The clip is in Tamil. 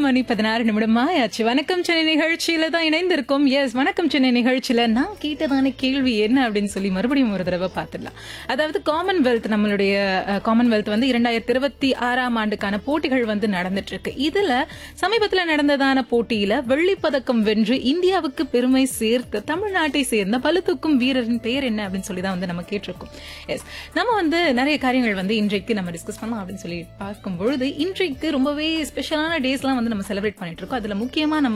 மணி பதினாறு நிமிடம் ஆயாச்சு வணக்கம் சென்னை நிகழ்ச்சியில தான் இணைந்திருக்கோம் எஸ் வணக்கம் சென்னை நிகழ்ச்சியில நான் கேட்டதான கேள்வி என்ன அப்படின்னு சொல்லி மறுபடியும் ஒரு தடவை பார்த்துடலாம் அதாவது காமன்வெல்த் நம்மளுடைய அஹ், காமன்வெல்த் வந்து இரண்டாயிரத்தி இருபத்தி ஆறாம் ஆண்டுக்கான போட்டிகள் வந்து நடந்துட்டு இருக்கு இதுல சமீபத்துல நடந்ததான போட்டியில வெள்ளிப் பதக்கம் வென்று இந்தியாவுக்கு பெருமை சேர்த்த தமிழ்நாட்டை சேர்ந்த பளுதூக்கும் வீரரின் பெயர் என்ன அப்படின்னு சொல்லி தான் வந்து நம்ம கேட்டிருக்கோம் எஸ் நம்ம வந்து நிறைய காரியங்கள் வந்து இன்றைக்கு நம்ம டிஸ்கஸ் பண்ணலாம் அப்படின்னு சொல்லி பார்க்கும் பொழுது இன்றைக்கு ரொம்பவே ஸ்பெஷலான டேஸ்லாம் வந்து நம்ம செலிப்ரேட் பண்ணிட்டு இருக்கோம் அதுல முக்கியமா நம்ம